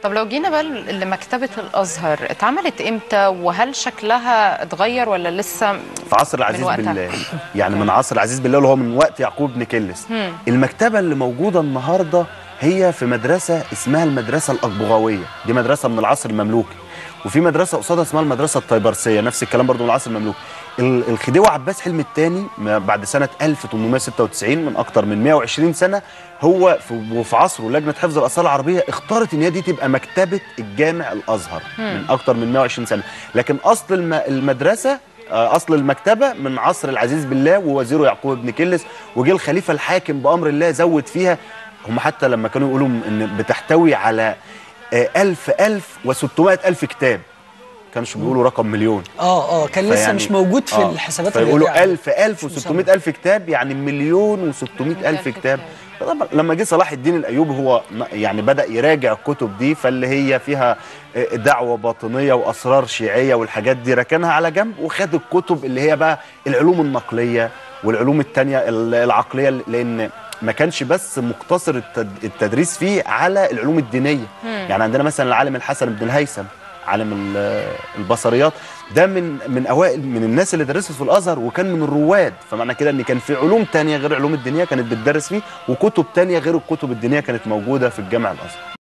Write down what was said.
طب لو جينا بقى لمكتبة الأزهر اتعملت إمتى وهل شكلها اتغير ولا لسه في عصر العزيز وقتها. بالله يعني من عصر العزيز بالله اللي هو من وقت يعقوب بن كلس مم. المكتبه اللي موجوده النهارده هي في مدرسه اسمها المدرسه الاقبغاويه دي مدرسه من العصر المملوكي وفي مدرسه قصادها اسمها المدرسه الطيبرسيه نفس الكلام برضو من العصر المملوكي ال- الخديوي عباس حلمي الثاني بعد سنه 1896 من اكتر من 120 سنه هو في وفي عصره لجنه حفظ الاثار العربيه اختارت ان هي دي تبقى مكتبه الجامع الازهر من اكتر من 120 سنه لكن اصل الم- المدرسه آه، اصل المكتبه من عصر العزيز بالله ووزيره يعقوب بن كلس وجه الخليفه الحاكم بامر الله زود فيها هم حتى لما كانوا يقولوا ان بتحتوي على آه، ألف ألف وستمائة ألف كتاب كانش بيقولوا رقم مليون اه اه كان لسه فيعني- مش موجود في آه، الحسابات فيقولوا الرياضية. 1000 1000 و600 ألف كتاب يعني مليون و600 ألف كتاب طبعا لما جه صلاح الدين الايوبي هو م- يعني بدا يراجع الكتب دي فاللي هي فيها آه، دعوه باطنيه واسرار شيعيه والحاجات دي ركنها على جنب وخد الكتب اللي هي بقى العلوم النقليه والعلوم التانية ال- العقليه لان ما كانش بس مقتصر التد- التدريس فيه على العلوم الدينيه يعني عندنا مثلا العالم الحسن بن الهيثم عالم ال- البصريات ده من من اوائل من الناس اللي درست في الازهر وكان من الرواد فمعنى كده ان كان في علوم تانية غير علوم الدينيه كانت بتدرس فيه وكتب تانية غير الكتب الدينيه كانت موجوده في الجامع الازهر